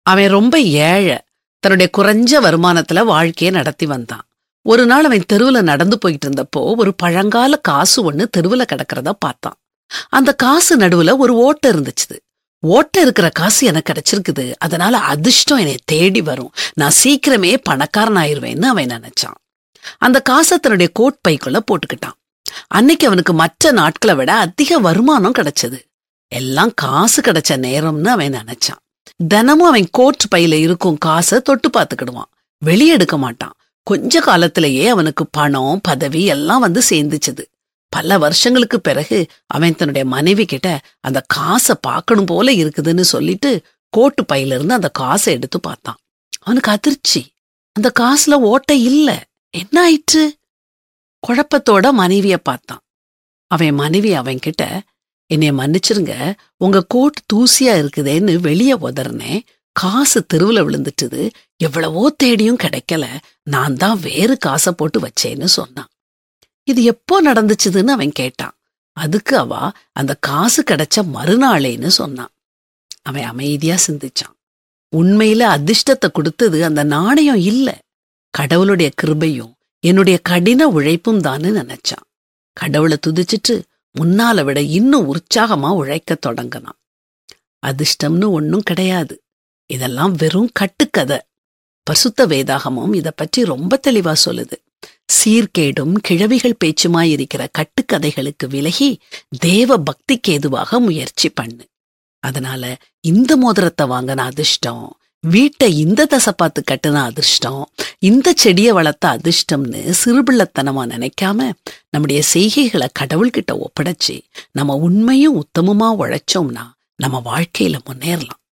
அவன் ரொம்ப ஏழை தன்னுடைய குறைஞ்ச வருமானத்துல வாழ்க்கையை நடத்தி வந்தான் ஒரு நாள் அவன் தெருவுல நடந்து போயிட்டு இருந்தப்போ ஒரு பழங்கால காசு ஒண்ணு தெருவுல கிடக்கிறத பார்த்தான் அந்த காசு நடுவுல ஒரு ஓட்டை இருந்துச்சு ஓட்டை இருக்கிற காசு எனக்கு கிடைச்சிருக்குது அதனால அதிர்ஷ்டம் என்னை தேடி வரும் நான் சீக்கிரமே பணக்காரன் ஆயிருவேன்னு அவன் நினைச்சான் அந்த காசை தன்னுடைய கோட் பைக்குள்ள போட்டுக்கிட்டான் அன்னைக்கு அவனுக்கு மற்ற நாட்களை விட அதிக வருமானம் கிடைச்சது எல்லாம் காசு கிடைச்ச நேரம்னு அவன் நினைச்சான் தினமும் அவன் கோட் பையில இருக்கும் காசை தொட்டு பார்த்துக்கிடுவான் வெளியெடுக்க மாட்டான் கொஞ்ச காலத்திலேயே அவனுக்கு பணம் பதவி எல்லாம் வந்து சேர்ந்துச்சுது பல வருஷங்களுக்கு பிறகு அவன் தன்னுடைய மனைவி கிட்ட அந்த காசை பார்க்கணும் போல இருக்குதுன்னு சொல்லிட்டு கோட்டு பையில இருந்து அந்த காசை எடுத்து பார்த்தான் அவனுக்கு அதிர்ச்சி அந்த காசுல ஓட்டை இல்ல என்ன ஆயிற்று குழப்பத்தோட மனைவிய பார்த்தான் அவன் மனைவி அவன் கிட்ட என்னைய மன்னிச்சிருங்க உங்க கோட் தூசியா இருக்குதேன்னு வெளியே உதறினேன் காசு தெருவுல விழுந்துட்டுது எவ்வளவோ தேடியும் கிடைக்கல நான் தான் வேறு காசை போட்டு வச்சேன்னு சொன்னான் இது எப்போ நடந்துச்சுதுன்னு அவன் கேட்டான் அதுக்கு அவ அந்த காசு கிடைச்ச மறுநாளேன்னு சொன்னான் அவன் அமைதியா சிந்திச்சான் உண்மையில அதிர்ஷ்டத்தை கொடுத்தது அந்த நாணயம் இல்ல கடவுளுடைய கிருபையும் என்னுடைய கடின உழைப்பும் தான்னு நினைச்சான் கடவுளை துதிச்சிட்டு முன்னால விட இன்னும் உற்சாகமா உழைக்கத் தொடங்கினான் அதிர்ஷ்டம்னு ஒன்னும் கிடையாது இதெல்லாம் வெறும் கட்டுக்கதை பசுத்த வேதாகமும் இத பற்றி ரொம்ப தெளிவா சொல்லுது சீர்கேடும் கிழவிகள் பேச்சுமாயிருக்கிற கட்டுக்கதைகளுக்கு விலகி தேவ பக்திக்கு ஏதுவாக முயற்சி பண்ணு அதனால இந்த மோதிரத்தை வாங்கின அதிர்ஷ்டம் வீட்டை இந்த தசை பார்த்து கட்டுன அதிர்ஷ்டம் இந்த செடியை வளர்த்த அதிர்ஷ்டம்னு சிறுபிள்ளத்தனமா நினைக்காம நம்முடைய செய்கைகளை கடவுள்கிட்ட ஒப்படைச்சு நம்ம உண்மையும் உத்தமமா உழைச்சோம்னா நம்ம வாழ்க்கையில முன்னேறலாம்